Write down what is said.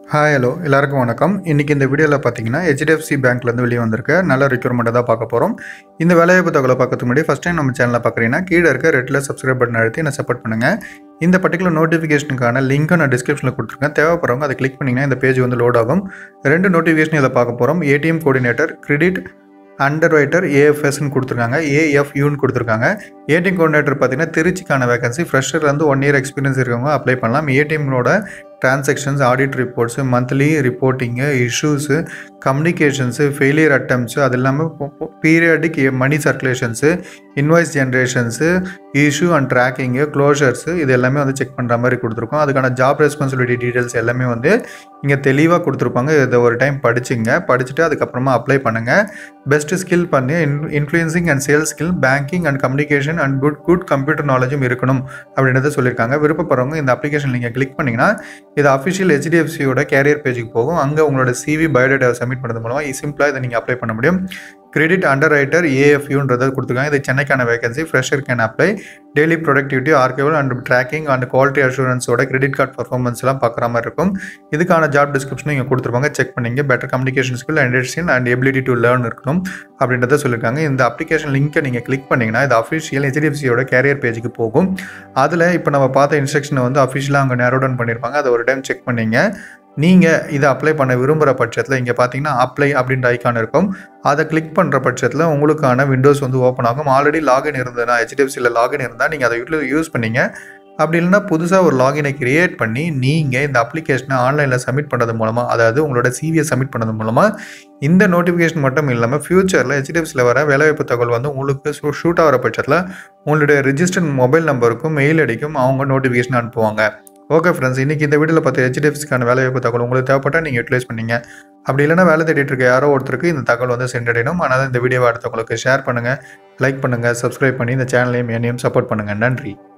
hi hello எல்லாருக்கும் வணக்கம் இன்றைக்கி இந்த வீடியோவில் பார்த்தீங்கன்னா ஹெச்டிஎஃப்சி பேங்க்லேருந்து வெளியே வந்திருக்க நல்ல ரெக்யூர்மெண்ட்டை தான் பார்க்க போகிறோம் இந்த வேலைவாய்ப்பு தகவலை பார்க்கறதுக்கு முன்னாடி ஃபஸ்ட் டைம் நம்ம சேனலில் பார்க்குறீங்கன்னா கீழே இருக்க ரெட்டில் சப்ஸ்கிரைப் பட்டன் அழுத்தி என்ன சப்போர்ட் பண்ணுங்கள் இந்த பர்டிகுலர் நோட்டிஃபிகேஷனுக்கான லிங்க்கை நான் டிஸ்கிரிப்ஷனில் கொடுத்துருக்கேன் தேவைப்படுறவங்க அதை கிளிக் பண்ணிங்கன்னா இந்த பேஜ் வந்து லோட் ஆகும் ரெண்டு நோட்டிஃபிகேஷன் இதில் பார்க்க போகிறோம் ATM coordinator credit under writer ஏஎஃப்எஸ்ன்னு கொடுத்துருக்காங்க ஏஎஃப்யூன்னு கொடுத்துருக்காங்க ஏடிஎம் கோஆர்டினேட்டர் பார்த்தீங்கன்னா திருச்சிக்கான வேகன்சி ஃப்ரெஷர்லேருந்து ஒன் இயர் எக்ஸ்பீரியன்ஸ் இருக்கவங்க அப்ளை பண்ணலாம் ஏடிஎம்மோட transactions audit reports monthly reporting issues communications failure attempts அது இல்லாமல் periodic money circulations invoice generations issue and tracking closures இது எல்லாமே வந்து செக் பண்ணுற மாதிரி கொடுத்துருக்கோம் அதுக்கான ஜாப் ரெஸ்பான்சிபிலிட்டி டீட்டெயில்ஸ் எல்லாமே வந்து இங்கே தெளிவாக கொடுத்துருப்பாங்க இதை ஒரு டைம் படிச்சுங்க படிச்சுட்டு அதுக்கப்புறமா அப்ளை பண்ணுங்கள் பெஸ்ட் ஸ்கில் பண்ணி in influencing and sales skill banking and communication and good good computer நாலேஜும் இருக்கணும் அப்படின்றத சொல்லியிருக்காங்க விருப்பப்படுறவங்க இந்த அப்ளிகேஷன் நீங்கள் கிளிக் பண்ணிங்கன்னா இது அஃபிஷியல் ஹெச்டிஎஃப்சியோட கேரியர் பேஜுக்கு போகும் அங்கே உங்களோட சிவி பயோடேட்டாவை சப்மிட் பண்ணுறது மூலமாக சிம்பிளாக இதை நீங்கள் அப்ளை பண்ண முடியும் கிரெடிட் அண்டர் ரைட்டர் ஏஎஃப்யூன்றதை கொடுத்துருக்காங்க இது சென்னைக்கான vacancy fresher can apply daily productivity archival and tracking and quality அஷூரன்ஸோட கிரெடிட் கார்டு பர்ஃபார்மன்ஸ்லாம் பார்க்குற மாதிரி இருக்கும் இதுக்கான ஜாப் டிஸ்கிரிப்ஷனும் இங்கே கொடுத்துருப்பாங்க செக் பண்ணிங்க better communication skill understanding and ability to learn இருக்கணும் அப்படின்றத சொல்லியிருக்காங்க இந்த அப்ளிகேஷன் லிங்க்கை நீங்கள் கிளிக் பண்ணிங்கன்னா இது அஃபிஷியல் ஹெச்டிஎஃப்சியோட கேரியர் பேஜுக்கு போகும் அதில் இப்போ நம்ம பார்த்த இன்ஸ்ட்ரக்ஷனை வந்து அஃபிஷியலாக அங்கே நேரோ டவுன் பண்ணியிருப்பாங்க அதை ஒரு டைம் செக் பண்ணிங்க நீங்கள் இதை அப்ளை பண்ண விரும்புகிற பட்சத்தில் இங்கே பார்த்தீங்கன்னா அப்ளை அப்படின்ற ஐக்கான் இருக்கும் அதை கிளிக் பண்ணுற பட்சத்தில் உங்களுக்கான விண்டோஸ் வந்து ஓப்பன் ஆகும் ஆல்ரெடி லாகின் இருந்ததுன்னா ஹெச்டிஎஃப்சியில் லாகின் இருந்தால் நீங்கள் அதை யூட்டில் யூஸ் பண்ணீங்க அப்படி இல்லைன்னா புதுசாக ஒரு லாகினை கிரியேட் பண்ணி நீங்கள் இந்த அப்ளிகேஷனை ஆன்லைனில் சப்மிட் பண்ணுறது மூலமாக அதாவது உங்களோட சிவியை சப்மிட் பண்ணது மூலமாக இந்த நோட்டிஃபிகேஷன் மட்டும் இல்லாமல் ஃப்யூச்சரில் ஹெச்டிஎஃப்சியில் வர வேலைவாய்ப்பு தகவல் வந்து உங்களுக்கு ஷூட் ஆகிற பட்சத்தில் உங்களுடைய ரிஜிஸ்டர்ட் மொபைல் நம்பருக்கும் மெயில் அடிக்கும் அவங்க நோட்டிஃபிகேஷன் அனுப்புவாங்க ஓகே ஃப்ரெண்ட்ஸ் இன்றைக்கி இந்த வீடியோவில் பார்த்து ஹெச்டிஎஃப்சிக்கான வேலைவாய்ப்பு தகவல் உங்களுக்கு தேவைப்பட்டால் நீங்கள் யூட்டிலைஸ் பண்ணீங்க அப்படி இல்லைனா வேலை தேடிட்டு இருக்க யாரோ ஒருத்தருக்கு இந்த தகவல் வந்து சென்றடையணும் ஆனால் இந்த வீடியோவை அடுத்தவங்களுக்கு ஷேர் பண்ணுங்கள் லைக் பண்ணுங்கள் சப்ஸ்கிரைப் பண்ணி இந்த சேனலையும் என்னையும் சப்போர்ட் பண்ணுங்கள் நன்றி